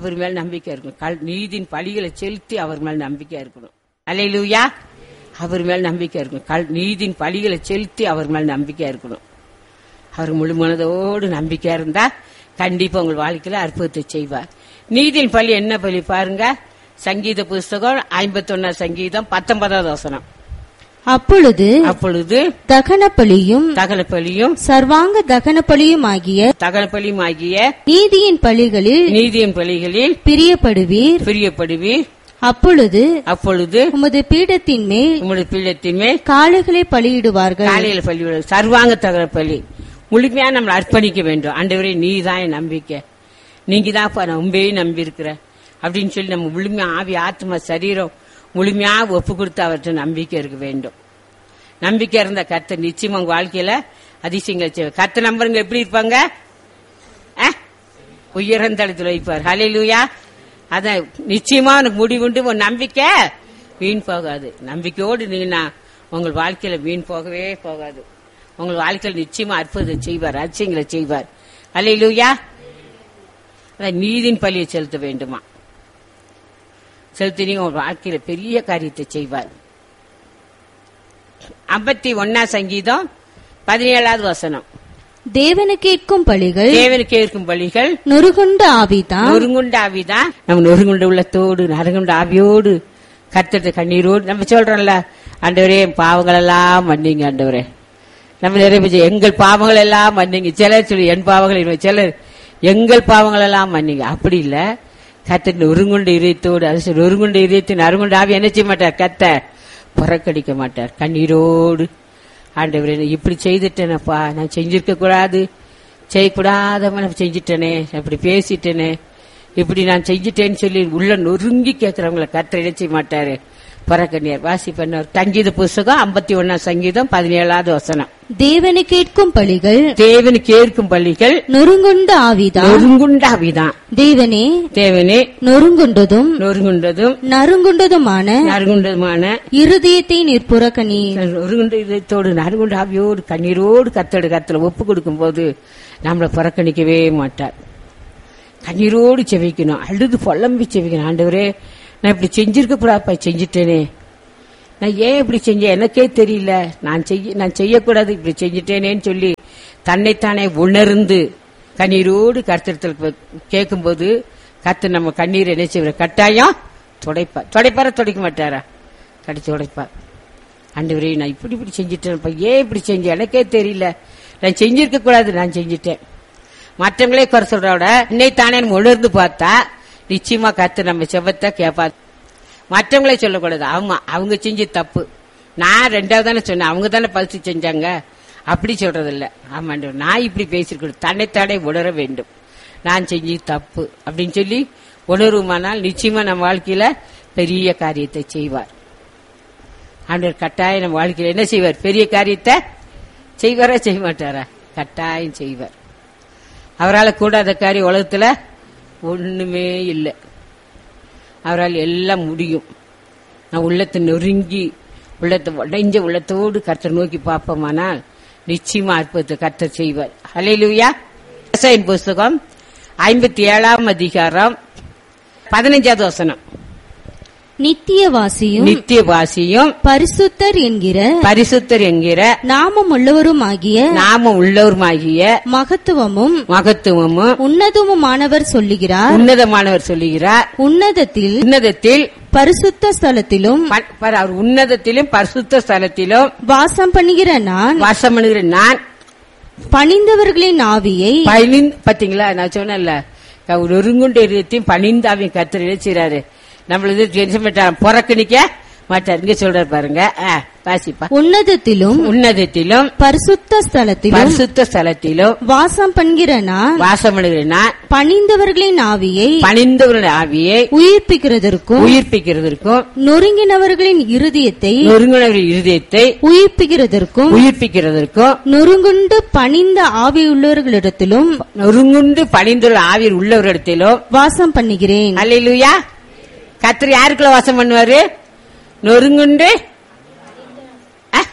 அவர் மேல் நம்பிக்கை இருக்கணும் கல்- நீதியின் பழிகளை செலுத்தி அவர் மேல் நம்பிக்கை இருக்கணும் அல்லையிலூயா அவர் மேல் நம்பிக்கை இருக்கணும் கல்- நீதியின் பழிகளை செலுத்தி அவர் மேல் நம்பிக்கை இருக்கணும் அவர் முழு மனதோடு நம்பிக்கையா இருந்தா கண்டிப்பா உங்கள் வாழ்க்கையில அற்புதத்தை செய்வார் நீதியின் பள்ளி என்ன பள்ளி பாருங்க சங்கீத புஸ்தகம் ஐம்பத்தொன்னா சங்கீதம் பத்தொன்பதாவது வசனம் அப்பொழுது அப்பொழுது தகன பலியும் தகன பலியும் சர்வாங்க தகன பலியும் ஆகிய தகன பலியும் ஆகிய நீதியின் பலிகளில் நீதியின் பலிகளில் பிரியப்படுவீர் பிரியப்படுவீர் அப்பொழுது அப்பொழுது உமது பீடத்தின் மேல் உங்களுடைய பீடத்தின் மேல் காளைகளை பலியிடுவார்கள் காலையில பள்ளி விட- சர்வாங்க தகர பள்ளி முழுமையா நம்மளை அர்ப்பணிக்க வேண்டும் ஆண்டவரே நீ தான் என் நம்பிக்கை நீங்க தான் நான் உண்மையே நம்பி இருக்கிற அப்படின்னு சொல்லி நம்ம முழுமையா ஆவி ஆத்மா சரீரம் முழுமையா ஒப்பு கொடுத்து அவர்கிட்ட நம்பிக்கை இருக்க வேண்டும் நம்பிக்கை இருந்த கர்த்தர் நிச்சயம் உங்க வாழ்க்கையில அதிசயங்கள் செய்வார் கர்த்த நம்பருங்க எப்படி இருப்பாங்க அஹ்? உயர்ந்த இடத்துல வைப்பார் ஹalleluya அதான் நிச்சயமா உனக்கு முடிவுண்டு உன் நம்பிக்கை வீண் போகாது நம்பிக்கையோடு நீங்க உங்கள் வாழ்க்கையில வீண் போகவே போகாது உங்கள் வாழ்க்கையில நிச்சயமா அற்புதம் செய்வார் அதிசயங்களை செய்வார் ஹalleluya அதான் நீதின் பலியை செலுத்த வேண்டுமா செலுத்தி நீங்க உங்க வாழ்க்கையில பெரிய காரியத்தை செய்வார் ஐம்பத்தி ஒன்னா சங்கீதம் பதினேழாவது வசனம் தேவனு கேட்கும் பலிகள் தேவனுக்கு இருக்கும் பலிகள் நொறுகுண்ட ஆவிதான் நொறுங்குண்ட ஆவிதான் நம்ம நொறுங்குண்ட உள்ளத்தோடு நறுங்குண்ட ஆவியோடு கத்தட்டு கண்ணீரோடு நம்ம சொல்றோம்ல ஆண்டவரே என் பாவங்கள் எல்லாம் மன்னிங்க ஆண்டவரே நம்ம நிறைய பேர் எங்கள் பாவங்கள் எல்லாம் மன்னிங்க சிலர் சொல்லி என் பாவங்கள் இல்லை. சிலர் எங்கள் பாவங்கள் எல்லாம் மன்னிங்க அப்படி இல்ல கத்த நொறுங்குண்ட இதயத்தோடு அது சரி, நொறுங்குண்ட இதயத்தின் அருங்குண்ட ஆவி என்ன செய்ய மாட்டார் கத்த புறக்கணிக்க மாட்டார் கண்ணீரோடு ஆண்டவரே நான் இப்படி செய்துட்டேனப்பா நான் செஞ்சிருக்க கூடாது செய்யக்கூடாதவன் நான் செஞ்சிட்டேனே அப்படி பேசிட்டேனே இப்படி நான் செஞ்சிட்டேன்னு சொல்லி உள்ள நொறுங்கி கேட்கறவங்கள கத்திர இணைச்சி மாட்டாரு பரக்கண்ணியார் வாசி பண்ணார் சங்கீத புஸ்தகம் ஐம்பத்தி ஒன்னாம் சங்கீதம் பதினேழாவது வசனம் தேவனு கேட்கும் பலிகள் தேவனுக்கு ஏற்கும் பள்ளிகள் நொறுங்குண்ட ஆவிதான் நொறுங்குண்டாவிதான் தேவனே தேவனே நொறுங்குண்டதும் நொறுங்குண்டதும் நறுங்குண்டதுமான நறுங்குண்டதுமான இருதயத்தை நிற்புறக்கணீர் நொறுகுண்ட இதயத்தோடு நறுகுண்ட ஆவியோடு கண்ணீரோடு கத்தோடு கத்துல ஒப்பு கொடுக்கும் போது நம்மளை புறக்கணிக்கவே மாட்டார் கண்ணீரோடு செவிக்கணும் அழுது புலம்பி செவிக்கணும் ஆண்டவரே நான் இப்படி செஞ்சிருக்க கூடாப்பா செஞ்சிட்டேனே நான் ஏன் இப்படி செஞ்சேன் எனக்கே தெரியல நான் செய்ய நான் செய்யக்கூடாது இப்படி செஞ்சிட்டேனேன்னு சொல்லி தன்னைத்தானே உணர்ந்து கண்ணீரோடு கருத்தத்தில் கேட்கும்போது கத்து நம்ம கண்ணீர் என்ன செய்வார் கட்டாயம் துடைப்பார் துடைப்பாரா துடைக்க மாட்டாரா கடிச்சு உடைப்பார் ஆண்டவரே நான் இப்படி இப்படி செஞ்சிட்டேன்ப்பா ஏன் இப்படி செஞ்சேன் எனக்கே தெரியல நான் செஞ்சிருக்க கூடாது நான் செஞ்சிட்டேன் மற்றவங்களே குறை சொல்றத விட இன்னை தானே நம்ம உணர்ந்து பார்த்தா நிச்சயமா கத்து நம்ம செவத்தை கேட்பா மற்றவங்களே சொல்லக்கூடாது ஆமா அவங்க செஞ்ச தப்பு நான் ரெண்டாவது தானே சொன்னேன் அவங்க தானே பரிசு செஞ்சாங்க அப்படி சொல்றது இல்ல ஆமாண்டவர் நான் இப்படி பேசிருக்கணும் தன்னைத்தானே உணர வேண்டும் நான் செஞ்சு தப்பு அப்படின்னு சொல்லி உணர்வுமானால் நிச்சயமா நம்ம வாழ்க்கையில பெரிய காரியத்தை செய்வார் ஆண்டவர் கட்டாயம் நம்ம வாழ்க்கையில என்ன செய்வார் பெரிய காரியத்தை செய்வாரா செய்ய மாட்டாரா கட்டாயம் செய்வார் அவரால் கூடாத காரியம் உலகத்துல ஒண்ணுமே இல்லை அவரால் எல்லாம் முடியும் நான் உள்ளத்தை நொறுங்கி உள்ளத்தை உடைஞ்ச உள்ளத்தோடு கர்த்தர் நோக்கி பார்ப்போமானால் நிச்சயமா அற்புதத்தை கர்த்தர் செய்வார் ஹalleluya விவசாயின் புஸ்தகம் ஐம்பத்தி ஏழாம் அதிகாரம் பதினஞ்சாவது வசனம் நித்தியவாசியும் நித்திய வாசியும் பரிசுத்தர் என்கிற பரிசுத்தர் என்கிற நாமம் உள்ளவருமாகிய நாம உள்ளவருமாகிய மகத்துவமும் மகத்துவமும் உன்னதமுமானவர் சொல்லுகிறார் உன்னதமானவர் சொல்லுகிறார் உன்னதத்தில் உன்னதத்தில் பரிசுத்த ஸ்தலத்திலும் ப- பாரு, அவர் உன்னதத்திலும் பரிசுத்த ஸ்தலத்திலும் வாசம் பண்ணுகிற நான் வாசம் பண்ணுகிற நான் பணிந்தவர்களின் ஆவியை பணிந்து பாத்தீங்களா நான் சொன்னேன்ல க- ஒரு ஒருங்குண்ட இதயத்தையும் பணிந்து அவன் கத்திர நினைச்சாரு நம்மளது டென்ஷன் மாட்டார் புறக்கணிக்க மாட்டார் இங்க சொல்றாரு பாருங்க ஆ, வாசிப்பா உன்னதத்திலும் உன்னதத்திலும் பரிசுத்த ஸ்தலத்திலும் பரிசுத்த ஸ்தலத்திலும் வாசம் பண்ணுகிற நான் வாசம் பண்ணுகிற நான் பணிந்தவர்களின் ஆவியை பணிந்தவருடைய ஆவியை உயிர்ப்பிக்கிறதற்கும் உயிர்ப்பிக்கிறதற்கும் நொறுங்கினவர்களின் இருதயத்தை நொறுங்குணவர் இருதயத்தை உயிர்ப்பிக்கிறதற்கும் உயிர்ப்பிக்கிறதற்கும் நொறுங்குண்டு பணிந்த ஆவியுள்ளவர்களிடத்திலும் நொறுங்குண்டு பணிந்துள்ள ஆவியில் உள்ளவரிடத்திலும் வாசம் பண்ணுகிறேன் அல்லேலூயா கத்திரி யாருக்குள்ள வாசம் பண்ணுவாரு நொறுங்குண்டு அஹ்,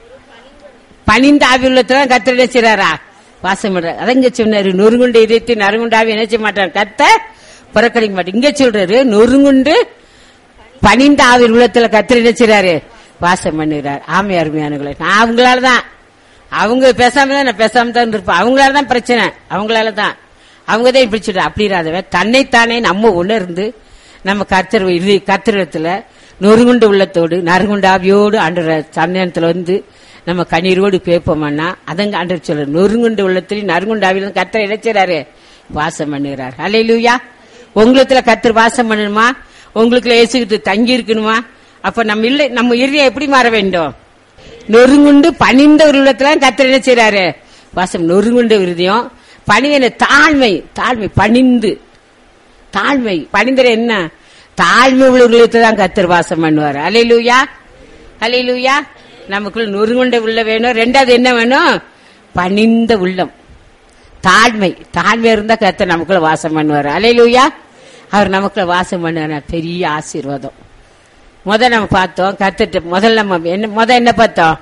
பணிந்த ஆவி உள்ளதான் கத்திர நினைச்சாரா வாசம் பண்றாரு அதான் இங்க சொன்னாரு நொறுங்குண்டு இதயத்தை நறுங்குண்டு ஆவி நினைச்ச மாட்டார் கத்த புறக்கணிக்க மாட்டேன் இங்க சொல்றாரு நொறுங்குண்டு பனிந்த ஆவிர் உள்ளத்துல கத்திர நினைச்சாரு வாசம் பண்ணுகிறார் ஆமை அருமையானுகளை நான் அவங்களாலதான் அவங்க பேசாம தான் நான் பேசாம தான் இருப்பேன் அவங்களால தான் பிரச்சனை அவங்களால தான் அவங்க தான் இப்படி சொல்ற அப்படி இராதவன் தன்னைத்தானே நம்ம உணர்ந்து நம்ம கர்த்தர் இறுதி கத்திரத்துல நொறுங்குண்டு உள்ளத்தோடு நறுங்குண்டு ஆவியோடு ஆண்டுற சமயத்துல வந்து நம்ம கண்ணீரோடு கேட்போம்னா அதங்க ஆண்டர் சொல்ற நொறுங்குண்டு உள்ளத்திலையும் நறுங்குண்டு ஆவியிலும் கர்த்தர் இணைச்சாரு வாசம் பண்ணுகிறார் அலையிலுயா உங்களுக்குல கர்த்தர் வாசம் பண்ணணுமா உங்களுக்குள்ள இயேசுகிட்டு தங்கி இருக்கணுமா அப்ப நம்ம இல்லை நம்ம இறுதியை எப்படி மாற வேண்டும் நொறுங்குண்டு பணிந்த ஒரு உள்ளத்துல கர்த்தர் என்ன செய்றாரு வாசம் நொறுங்குண்ட விருதியம் பணிவன தாழ்மை தாழ்மை பணிந்து தாழ்மை பணிந்தர என்ன தாழ்மை உள்ளவர்களுக்கு தான் கத்தர் வாசம் பண்ணுவார் அலையிலூயா அலையிலூயா நமக்குள்ள நொறுங்குண்ட உள்ள வேணும் ரெண்டாவது என்ன வேணும் பணிந்த உள்ளம் தாழ்மை தாழ்மை இருந்தா கத்தர் நமக்குள்ள வாசம் பண்ணுவார் அலையிலூயா அவர் நமக்குள்ள வாசம் பண்ணுவார் பெரிய ஆசீர்வாதம் முத நம்ம பார்த்தோம் கத்துட்டு முதல்ல நம்ம என்ன முத என்ன பார்த்தோம்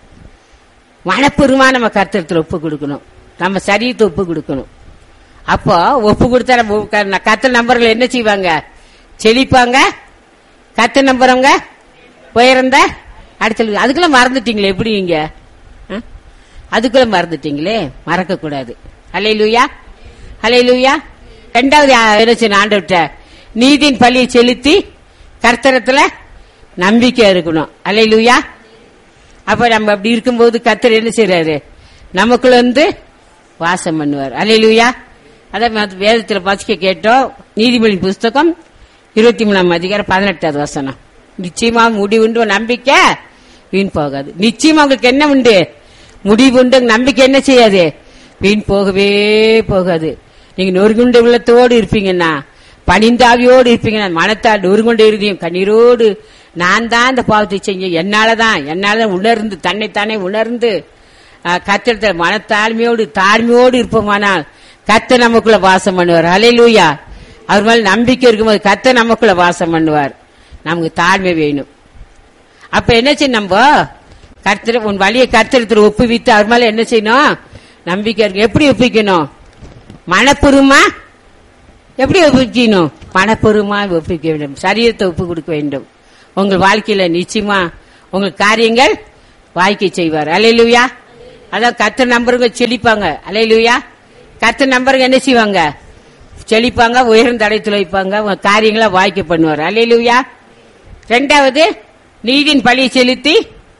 மனப்பூர்வமா நம்ம கர்த்தரத்துல ஒப்பு கொடுக்கணும் நம்ம சரீரத்தை ஒப்பு கொடுக்கணும் அப்போ ஒப்பு கொடுத்தா நம்ம க- கர்த்தர் நம்பர்கள் என்ன செய்வாங்க செழிப்பாங்க கர்த்தர் நம்புறவங்க உயர்ந்த அடுத்த அதுக்குள்ள மறந்துட்டீங்களே எப்படி நீங்க ஆ? அதுக்குள்ள மறந்துட்டீங்களே மறக்க கூடாது அலை லூயா அலை லூயா ரெண்டாவது யா- என்ன செய்யணும் ஆண்டவர்கிட்ட நீதியின் பழியை செலுத்தி கர்த்தரத்துல நம்பிக்கை இருக்கணும் அலை லூயா அப்ப நம்ம அப்படி இருக்கும்போது கத்தர் என்ன செய்யறாரு நமக்குள்ள வந்து வாசம் பண்ணுவார் அலையிலுயா அதான் மத்த வேதத்துல வாசிக்க கேட்டோம் நீதிமொழி புஸ்தகம் இருபத்தி மூணாம் அதிகாரம் பதினெட்டாவது வசனம் நிச்சயமா முடிவுண்டு நம்பிக்கை வீண் போகாது நிச்சயமா உங்களுக்கு என்ன உண்டு முடிவு உண்டு நம்பிக்கை என்ன செய்யாது வீண் போகவே போகாது நீங்க நொறுங்குண்ட உள்ளத்தோடு இருப்பீங்கன்னா பணிந்தாவியோடு இருப்பீங்கன்னா மனத்தால் நொறுங்குண்ட இறுதியும் கண்ணீரோடு நான் தான் இந்த பாவத்தை செஞ்சேன் என்னாலதான் என்னாலதான் உணர்ந்து தன்னைத்தானே உணர்ந்து கத்திரத்த மனத்தாழ்மையோடு தாழ்மையோடு இருப்போமானால் கத்த நமக்குள்ள வாசம் பண்ணுவார் அலையிலூயா அவர் மேல நம்பிக்கை இருக்கும்போது கத்த நமக்குள்ள வாசம் பண்ணுவார் நமக்கு தாழ்மை வேணும் அப்ப என்ன செய்யணும் நம்ம கர்த்தர் உன் வழியை கர்த்தரத்தில் ஒப்புவித்து அவர் மேல என்ன செய்யணும் நம்பிக்கை இருக்கு எப்படி ஒப்பிக்கணும் மனப்பூர்வமா எப்படி ஒப்புக்கணும் மனப்பூர்வமா ஒப்புக்க வேண்டும் சரீரத்தை ஒப்பு கொடுக்க வேண்டும் உங்கள் வாழ்க்கையில நிச்சயமா உங்கள் காரியங்கள் வாய்க்கை செய்வார் அலையிலுயா அதான் கத்த நம்பருங்க செழிப்பாங்க அலையிலுயா கத்த நம்பருங்க என்ன செய்வாங்க செழிப்பாங்க உயர்ந்த அடைத்துல வைப்பாங்க உங்க காரியங்களை வாய்க்க பண்ணுவார் அலையிலுயா ரெண்டாவது நீதியின் பழி செலுத்தி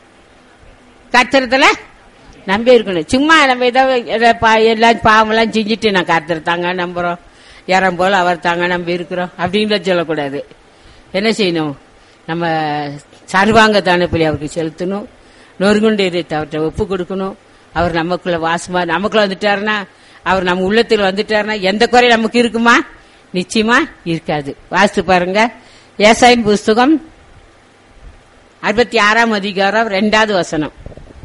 கத்திரத்துல நம்பி இருக்கணும் சும்மா நம்ம ஏதோ ஏதோ பா- எல்லாம் பாவம்லாம் செஞ்சுட்டு நான் கர்த்தர் தாங்க நம்புறோம் யாரம் போல அவர் தாங்க நம்பி இருக்கிறோம் அப்படின்னு சொல்லக்கூடாது என்ன செய்யணும் நம்ம சர்வாங்க தானப்பலி அவருக்கு செலுத்தணும் நொறுங்குண்டு இதை அவர்கிட்ட ஒப்பு கொடுக்கணும் அவர் நமக்குள்ள வாசமா நமக்குள்ள வந்துட்டாருன்னா அவர் நம்ம உள்ளத்தில் வந்துட்டாருன்னா எந்த குறை நமக்கு இருக்குமா நிச்சயமா இருக்காது வாசித்து பாருங்க ஏசாயின் புஸ்தகம் அறுபத்தி ஆறாம் அதிகாரம் ரெண்டாவது வசனம்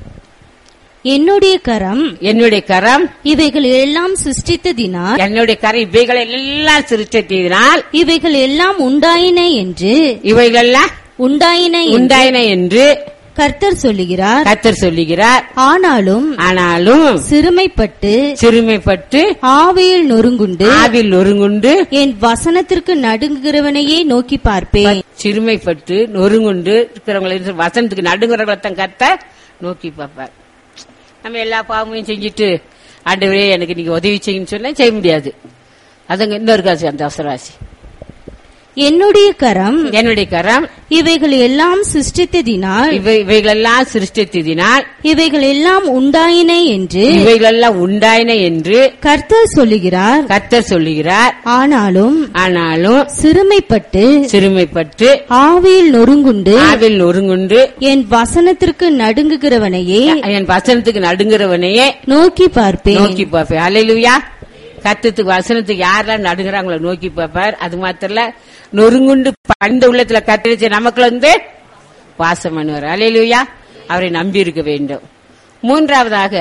என்னுடைய கரம் என்னுடைய கரம் இவைகள் எல்லாம் சிருஷ்டித்ததினால் என்னுடைய கரம் இவைகளை எல்லாம் சிருஷ்டித்ததினால் இவைகள் எல்லாம் உண்டாயின என்று இவைகளெல்லாம் உண்டாயின என்று உண்டாயின என்று கர்த்தர் சொல்லுகிறார் கர்த்தர் சொல்லுகிறார் ஆனாலும் ஆனாலும் சிறுமைப்பட்டு சிறுமைப்பட்டு ஆவியில் நொறுங்குண்டு ஆவில் ஒருங்குண்டு என் வசனத்திற்கு நடுங்குகிறவனையே நோக்கி பார்ப்பேன் சிறுமைப்பட்டு நொறுங்குண்டு இருக்கிறவங்களை வசனத்துக்கு நடுங்குறவங்களை தான் கத்த நோக்கி பார்ப்பார் நம்ம எல்லா பாவமையும் செஞ்சுட்டு ஆண்டவரே எனக்கு நீங்க உதவி செய்யுன்னு சொன்னா செய்ய முடியாது அதுங்க இன்னொரு காசு அந்த அவசரவாசி என்னுடைய கரம் என்னுடைய கரம் இவைகள் எல்லாம் சிருஷ்டித்ததினால் இவை இவைகளெல்லாம் சிருஷ்டித்ததினால் இவைகள் எல்லாம் உண்டாயின என்று இவைகளெல்லாம் உண்டாயின என்று கர்த்தர் சொல்லுகிறார் கர்த்தர் சொல்லுகிறார் ஆனாலும் ஆனாலும் சிறுமைப்பட்டு சிறுமைப்பட்டு ஆவியில் நொறுங்குண்டு ஆவில் நொறுங்குண்டு என் வசனத்திற்கு நடுங்குகிறவனையே என் வசனத்துக்கு நடுங்குறவனையே நோக்கி பார்ப்பேன் நோக்கி பார்ப்பேன் அலையிலுயா கத்துக்கு வசனத்துக்கு யாரெல்லாம் நடுங்குறாங்களோ நோக்கி பார்ப்பார் அது மாத்திரம் இல்ல, நொறுங்குண்டு பண்ட உள்ளத்துல கத்தரிச்சு நமக்குள்ள வந்து வாசம் பண்ணுவார் அலையிலுயா அவரை நம்பி இருக்க வேண்டும் மூன்றாவதாக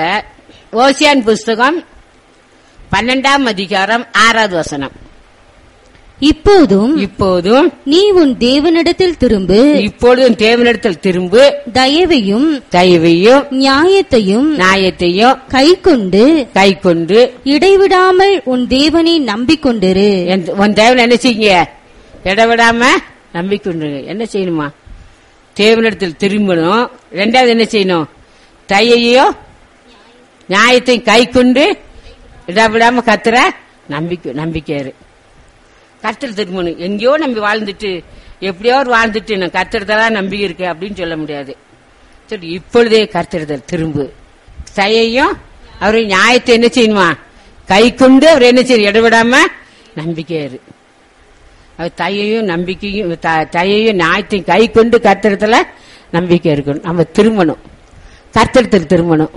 ஓசியான் புஸ்தகம் பன்னெண்டாம் அதிகாரம் ஆறாவது வசனம் இப்போதும் இப்போதும் நீ உன் தேவனிடத்தில் திரும்பு இப்பொழுதும் தேவனிடத்தில் திரும்பு தயவையும் தயவையும் நியாயத்தையும் நியாயத்தையும் கைக்கொண்டு கை கொண்டு இடைவிடாமல் உன் தேவனை நம்பிக்கொண்டிரு என்- உன் தேவன் என்ன செய்யுங்க இடவிடாம நம்பிக்கொண்டுங்க என்ன செய்யணுமா தேவனிடத்தில் திரும்பணும் ரெண்டாவது என்ன செய்யணும் தையையும் நியாயத்தையும் கை கொண்டு இடவிடாம கத்துற நம்பிக்கை நம்பிக்கையாரு கத்தல் திரும்பணும் எங்கேயோ நம்பி வாழ்ந்துட்டு எப்படியோ ஒரு வாழ்ந்துட்டு நான் கத்துறதெல்லாம் நம்பி இருக்கு அப்படின்னு சொல்ல முடியாது சரி இப்பொழுதே கர்த்தருதல் திரும்பு தயையும் அவரை நியாயத்தை என்ன செய்யணுமா கை கொண்டு அவர் என்ன செய்ய இடவிடாம நம்பிக்கையாரு அவர் தையையும் நம்பிக்கையும் த- தையையும் நியாயத்தையும் கை கொண்டு கர்த்தரத்துல நம்பிக்கை இருக்கணும் நம்ம திரும்பணும் கர்த்தரத்தில் திரும்பணும்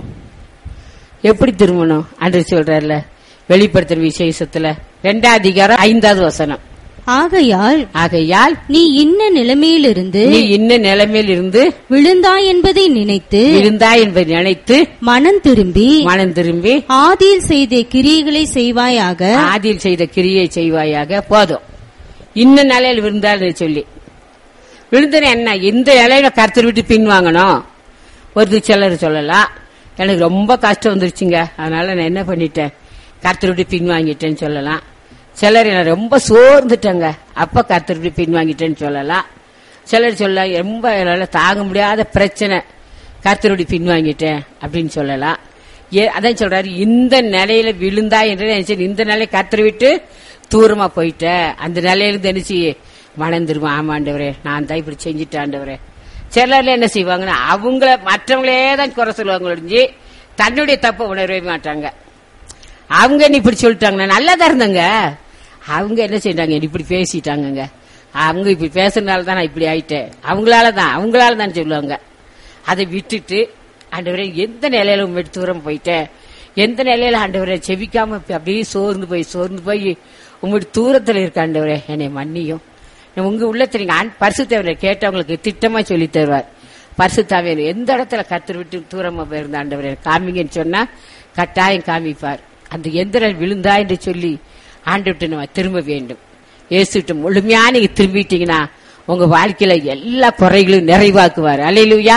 எப்படி திரும்பணும் அன்று சொல்றாருல வெளிப்படுத்துற விசேஷத்துல ரெண்டாம் அதிகாரம் ஐந்தாவது வசனம் ஆகையால் ஆகையால் நீ இன்ன நிலைமையிலிருந்து நீ இன்ன நிலைமையில் இருந்து விழுந்தாய் என்பதை நினைத்து இருந்தாய் என்பதை நினைத்து மனம் திரும்பி மனம் திரும்பி ஆதியில் செய்த கிரியைகளை செய்வாயாக ஆதியில் செய்த கிரியை செய்வாயாக போதும் இன்ன நிலையில் விழுந்தால் சொல்லி விழுந்தன என்ன இந்த நிலையில கருத்து விட்டு பின்வாங்கணும் ஒரு சிலர் சொல்லலாம் எனக்கு ரொம்ப கஷ்டம் வந்துருச்சுங்க அதனால நான் என்ன பண்ணிட்டேன் கருத்து விட்டு பின்வாங்கிட்டேன்னு சொல்லலாம் சிலர் என்ன ரொம்ப சோர்ந்துட்டேங்க அப்ப கருத்து விட்டு பின்வாங்கிட்டேன்னு சொல்லலாம் சிலர் சொல்ல ரொம்ப என்னால தாங்க முடியாத பிரச்சனை கர்த்தருடைய பின்வாங்கிட்டேன் அப்படின்னு சொல்லலாம் ஏ அதான் சொல்றாரு இந்த நிலையில விழுந்தா என்று நினைச்சு இந்த நிலையை கர்த்தரை விட்டு தூரமா போயிட்ட அந்த நிலையில இருந்து நினைச்சு மணந்துருவான் ஆமாண்டவரே நான் தான் இப்படி செஞ்சுட்டாண்டவரே சிலர்ல என்ன செய்வாங்கன்னா அவங்கள மற்றவங்களே தான் குறை சொல்லுவாங்க ஒழிஞ்சு தன்னுடைய தப்பை உணரவே மாட்டாங்க அவங்க என்ன இப்படி சொல்லிட்டாங்க நல்லா தான் இருந்தாங்க அவங்க என்ன செய்றாங்க என்னை இப்படி பேசிட்டாங்கங்க அவங்க இப்படி பேசுறதுனால தான் நான் இப்படி ஆயிட்டேன் அவங்களால தான் அவங்களால தான் சொல்லுவாங்க அதை விட்டுட்டு ஆண்டவரே எந்த நிலையில உங்க தூரம் போயிட்டேன் எந்த நிலையில ஆண்டவரே செவிக்காம இப்ப அப்படியே சோர்ந்து போய் சோர்ந்து போய் உங்களுடைய தூரத்துல இருக்க ஆண்டவரே என்னை மன்னியும் உங்க உள்ளத்துல நீங்க ஆண்- பரிசுத்தவரை கேட்டவங்களுக்கு திட்டமா சொல்லி தருவார் பரிசுத்தாவியர் எந்த இடத்துல கத்தர் விட்டு தூரமா போயிருந்த ஆண்டவரே காமிங்கன்னு சொன்னா கட்டாயம் காமிப்பார் அந்த எந்திரன் விழுந்தா என்று சொல்லி ஆண்டு விட்டு நம்ம திரும்ப வேண்டும் இயேசுட்டு முழுமையா நீங்க திரும்பிட்டீங்கன்னா உங்க வாழ்க்கையில எல்லா குறைகளையும் நிறைவாக்குவார் அலையிலுயா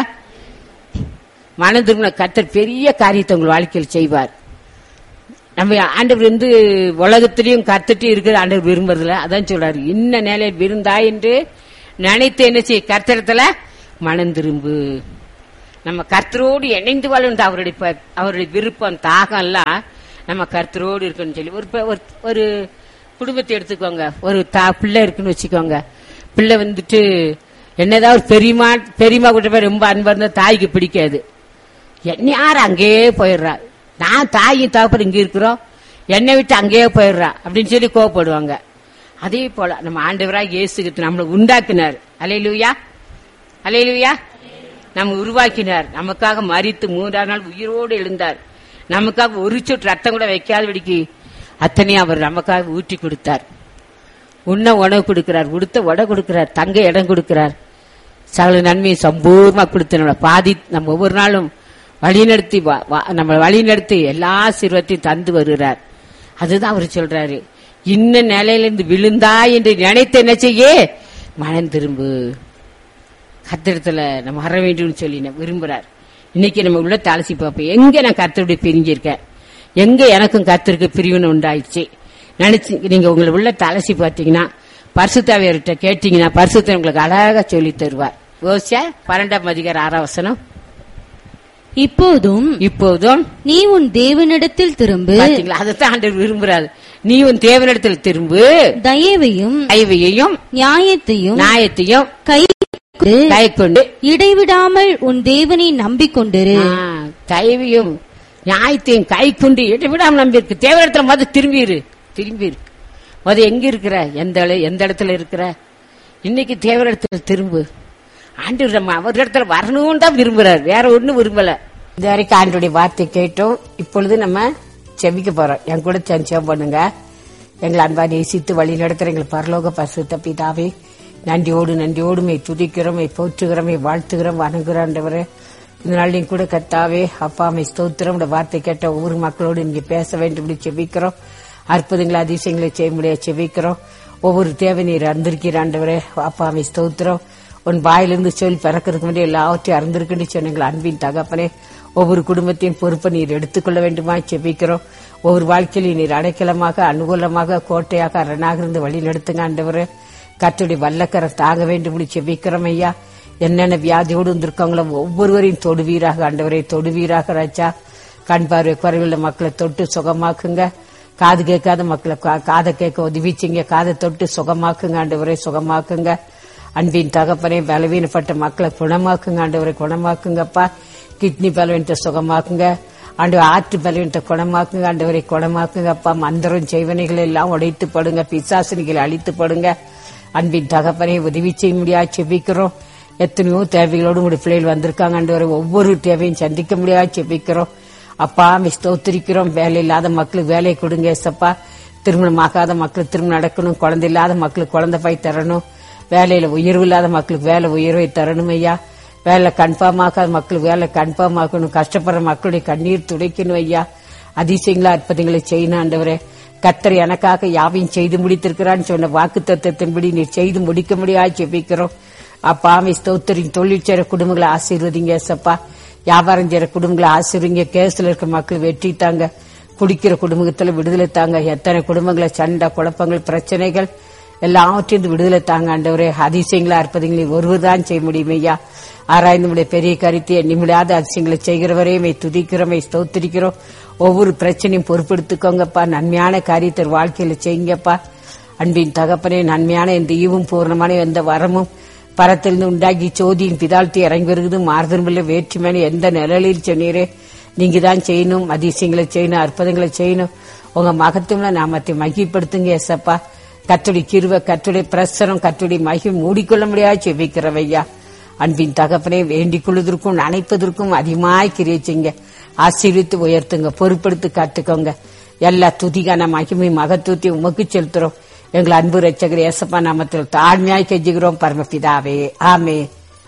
மனம் திரும்பின கத்தர் பெரிய காரியத்தை உங்கள் வாழ்க்கையில் செய்வார் நம்ம ஆண்டவர் வந்து உலகத்திலையும் கத்துட்டு இருக்கிற ஆண்டவர் விரும்புறதுல அதான் சொல்றாரு இன்ன நிலையில் விருந்தா என்று நினைத்து என்ன செய்ய கர்த்தரத்துல மனம் திரும்பு நம்ம கர்த்தரோடு இணைந்து வாழும் அவருடைய ப- அவருடைய விருப்பம் தாகம் எல்லாம் நம்ம கர்த்தரோடு இருக்குன்னு சொல்லி ஒரு ப- ஒரு- ஒரு குடும்பத்தை எடுத்துக்கோங்க ஒரு தா பிள்ளை இருக்குன்னு வச்சுக்கோங்க பிள்ளை வந்துட்டு என்னதான் ஒரு பெரியமா பெரியமா கூட போய் ரொம்ப அன்பா இருந்தா தாய்க்கு பிடிக்காது என்ன யார் அங்கேயே போயிடுறா நான் தாயும் தகப்பன் இங்க இருக்கிறோம் என்னை விட்டு அங்கேயே போயிடுறா அப்படின்னு சொல்லி கோவப்படுவாங்க அதே போல நம்ம ஆண்டவராக இயேசுக்கு நம்மளை உண்டாக்கினார் அலையிலுயா அலையிலுயா நம்ம உருவாக்கினார் நமக்காக மறித்து மூன்றாம் நாள் உயிரோடு எழுந்தார் நமக்காக ஒரு சொட்டு ரத்தம் கூட வைக்காதபடிக்கு அத்தனையும் அவர் நமக்காக ஊற்றி கொடுத்தார் உண்ண உணவு கொடுக்கிறார் உடுத்த உடை கொடுக்கிறார் தங்க இடம் கொடுக்கிறார் சகல நன்மையை சம்பூர்ணமா கொடுத்து நம்மளை பாதி நம்ம ஒவ்வொரு நாளும் வழிநடத்தி வா- வா- நம்ம வழிநடத்தி எல்லா சிறுவத்தையும் தந்து வருகிறார் அதுதான் அவர் சொல்றாரு இன்ன நிலையிலிருந்து விழுந்தா என்று நினைத்து என்ன செய்ய மனம் திரும்பு கத்திரத்துல நம்ம வர வேண்டும்னு சொல்லி நான் விரும்புறார் இன்னைக்கு நம்ம உள்ள அலசி பார்ப்போம் எங்க நான் கத்தருடைய பிரிஞ்சிருக்கேன் எங்க எனக்கும் கத்திற்கு பிரிவினை உண்டாயிடுச்சு நினைச்சு நீங்க உங்களை உள்ள அலசி பார்த்தீங்கன்னா பரிசுத்தாவியர்கிட்ட கேட்டீங்கன்னா பரிசுத்த உங்களுக்கு அழகா சொல்லி தருவார் யோசிச்சா பன்னெண்டாம் அதிகார ஆறாவசனம் இப்போதும் இப்போதும் நீ உன் தேவனிடத்தில் திரும்பு பாத்தீங்களா அதைத்தான் ஆண்டவர் விரும்புறாரு நீ உன் தேவனிடத்தில் திரும்பு தயவையும் ஐவையையும் நியாயத்தையும் நியாயத்தையும் கை கை கொண்டு இடைவிடாமல் உன் தேவனை நம்பிக்கொண்டிரு ஆ, தயவையும் நியாயத்தையும் கை கொண்டு இடைவிடாம நம்பி இருக்கு தேவையிடத்துல மொதல் திரும்பிரு திரும்பிரு முத எங்க இருக்கிற எந்த இட- எந்த இடத்துல இருக்கிற இன்னைக்கு தேவையிடத்துல திரும்பு ஆண்டு நம்ம அவர் இடத்துல வரணும்னு தான் விரும்புறாரு வேற ஒண்ணும் விரும்பல இது வரைக்கும் ஆண்டுடைய வார்த்தை கேட்டோம் இப்பொழுது நம்ம செவிக்க போறோம் என் கூட சேர்ந்து செவ் பண்ணுங்க எங்களை அன்பா நேசித்து வழி நடத்துற எங்கள் பரலோக பரிசுத்த பிதாவே நன்றியோடு நன்றியோடு மை துதிக்கிறோம் மை போற்றுகிறோம் மை வாழ்த்துகிறோம் வணங்குறாண்டவரே இந்த நாள் நீ கூட கத்தாவே அப்பா மை ஸ்தோத்திரம் உடைய வார்த்தை கேட்ட ஒவ்வொரு மக்களோடு நீங்க பேச வேண்டும் இப்படி செபிக்கிறோம் அற்புதங்களை அதிசயங்களை செய்ய முடியாது செபிக்கிறோம் ஒவ்வொரு தேவை நீர் அறிந்திருக்கிற ஆண்டவரே அப்பாவை ஸ்தோத்திரம் உன் வாயிலிருந்து சொல் பிறக்கிறதுக்கு முன்னாடி எல்லாவற்றையும் அறிந்திருக்குன்னு சொன்னீங்களா அன்பின் தகப்பனே ஒவ்வொரு குடும்பத்தையும் பொறுப்பை நீர் எடுத்துக்கொள்ள வேண்டுமா செபிக்கிறோம் ஒவ்வொரு வாழ்க்கையிலும் நீர் அடைக்கலமாக அனுகூலமாக கோட்டையாக அரணாக இருந்து வழி நடத்துங்க ஆண்டவரே கத்துடைய வல்லக்கரம் தாங்க வேண்டும் செபிக்கிறோம் ஐயா என்னென்ன வியாதியோடு வந்திருக்காங்களோ ஒவ்வொருவரையும் தொடுவீராக ஆண்டவரை தொடுவீராக ராஜா கண் பார்வை குறைவுள்ள மக்களை தொட்டு சுகமாக்குங்க காது கேட்காத மக்களை கா- காதை கேட்க உதவிச்சிங்க காதை தொட்டு சுகமாக்குங்க ஆண்டவரை சுகமாக்குங்க அன்பின் தகப்பனே பலவீனப்பட்ட மக்களை குணமாக்குங்க ஆண்டவரை குணமாக்குங்கப்பா கிட்னி பலவீனத்தை சுகமாக்குங்க ஆண்டு ஆற்று பலவீனத்தை குணமாக்குங்க ஆண்டவரை குணமாக்குங்கப்பா மந்திரம் செய்வனைகள் எல்லாம் உடைத்து படுங்க பிசாசனிகளை அழித்து படுங்க அன்பின் தகப்பனை உதவி செய்ய முடியாது செபிக்கிறோம் எத்தனையோ தேவைகளோடு உங்களுடைய பிள்ளைகள் வந்திருக்காங்க ஆண்டவரை ஒவ்வொரு தேவையும் சந்திக்க முடியாது செபிக்கிறோம் அப்பா ஸ்தோத்திரிக்கிறோம் வேலை இல்லாத மக்களுக்கு வேலையை கொடுங்க ஏசப்பா திருமணம் ஆகாத மக்களுக்கு திருமணம் நடக்கணும் குழந்தை இல்லாத மக்களுக்கு குழந்தை பாய் தரணும் வேலையில உயர்வு இல்லாத மக்களுக்கு வேலை உயர்வை தரணும் ஐயா வேலை கன்ஃபார்ம் ஆகாத மக்களுக்கு வேலை கன்ஃபார்ம் ஆக்கணும் கஷ்டப்படுற மக்களுடைய கண்ணீர் துடைக்கணும் ஐயா அதிசயங்களா அற்புதங்களை செய்யணும் ஆண்டவரே கத்தர் எனக்காக யாவையும் செய்து முடித்திருக்கிறான்னு சொன்ன வாக்கு தத்துவத்தின்படி நீர் செய்து முடிக்க முடியாது ஜெபிக்கிறோம் அப்பா ஆமை ஸ்தோத்தரின் தொழில் செய்ற குடும்பங்களை ஆசீர்வதிங்க ஏசப்பா வியாபாரம் செய்யற குடும்பங்களை ஆசீர்வதிங்க கேஸ்ல இருக்க மக்கள் வெற்றி தாங்க குடிக்கிற குடும்பத்துல விடுதலை தாங்க எத்தனை குடும்பங்களை சண்டை குழப்பங்கள் பிரச்சனைகள் எல்லாவற்றையும் விடுதலை தாங்க ஆண்டவரே அதிசயங்களா அற்புதங்களை ஒருவர் தான் செய்ய முடியும் ஐயா ஆராய்ந்து நம்முடைய பெரிய கருத்தை எண்ணிமுடியாத அதிசயங்களை செய்கிறவரையும் துதிக்கிறோமை ஸ்தோத்திரிக்கிறோம் ஒவ்வொரு பிரச்சனையும் பொறுப்பெடுத்துக்கோங்கப்பா நன்மையான காரியத்தை வாழ்க்கையில செய்யுங்கப்பா அன்பின் தகப்பனே நன்மையான இந்த ஈவும் பூர்ணமான எந்த வரமும் பரத்திலிருந்து உண்டாக்கி சோதியின் பிதாழ்த்தி இறங்கி வருகிறது மாறுதல் வேற்றுமையான எந்த நிழலில் சொன்னீரே நீங்க தான் செய்யணும் அதிசயங்களை செய்யணும் அற்புதங்களை செய்யணும் உங்க மகத்துவம்ல நாமத்தை மகிப்படுத்துங்க எசப்பா கத்துடி கிருவ கத்துடைய பிரசனம் கத்துடைய மகி மூடிக்கொள்ள முடியாது செவிக்கிறவையா அன்பின் தகப்பனை வேண்டிக் கொள்வதற்கும் நினைப்பதற்கும் அதிகமாய் கிரியச்சிங்க ஆசீர்வித்து உயர்த்துங்க பொறுப்படுத்தி காத்துக்கோங்க எல்லா துதிகான மகிமை மகத்துவத்தை உமக்கு செலுத்துறோம் எங்கள் அன்பு ரட்சகர் ஏசப்பா நாமத்தில் தாழ்மையாய் கெஞ்சுகிறோம் பரமபிதாவே ஆமே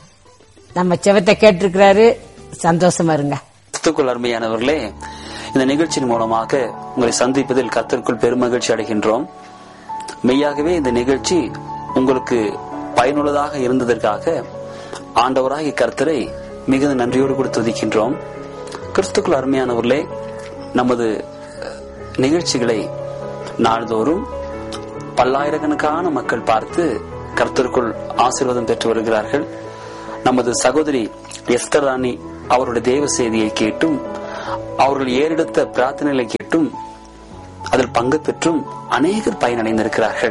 நம்ம செவத்தை கேட்டிருக்கிறாரு சந்தோஷமா இருங்க கிறிஸ்துக்குள் அருமையானவர்களே இந்த நிகழ்ச்சியின் மூலமாக உங்களை சந்திப்பதில் கர்த்தருக்குள் பெருமகிழ்ச்சி அடைகின்றோம் மெய்யாகவே இந்த நிகழ்ச்சி உங்களுக்கு பயனுள்ளதாக இருந்ததற்காக ஆண்டவராகிய கர்த்தரை மிகுந்த நன்றியோடு கூட துதிக்கின்றோம் கிறிஸ்துக்குள் அருமையானவர்களே நமது நிகழ்ச்சிகளை நாள்தோறும் பல்லாயிரக்கணக்கான மக்கள் பார்த்து கர்த்தருக்குள் ஆசீர்வாதம் பெற்று வருகிறார்கள் நமது சகோதரி எஸ்தர் ராணி அவருடைய தேவ செய்தியை கேட்டும் அவர்கள் ஏறெடுத்த பிரார்த்தனைகளை கேட்டும் அதில் பங்கு பெற்றும் அநேகர் பயனடைந்திருக்கிறார்கள்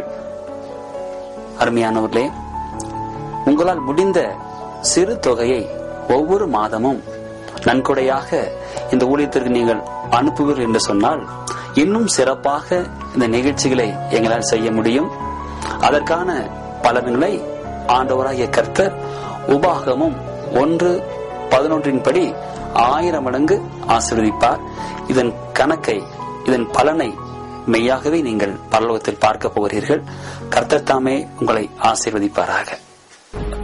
அருமையானவர்களே உங்களால் முடிந்த சிறு தொகையை ஒவ்வொரு மாதமும் நன்கொடையாக இந்த ஊழியத்திற்கு நீங்கள் அனுப்புவீர்கள் என்று சொன்னால் இன்னும் சிறப்பாக இந்த நிகழ்ச்சிகளை எங்களால் செய்ய முடியும் அதற்கான பலன்களை ஆண்டவராகிய கர்த்தர் உபாகமும் ஒன்று பதினொன்றின் படி ஆயிரம் மடங்கு ஆசீர்வதிப்பார் இதன் கணக்கை இதன் பலனை மெய்யாகவே நீங்கள் பரலோகத்தில் பார்க்க போகிறீர்கள் கர்த்தர் தாமே உங்களை ஆசீர்வதிப்பாராக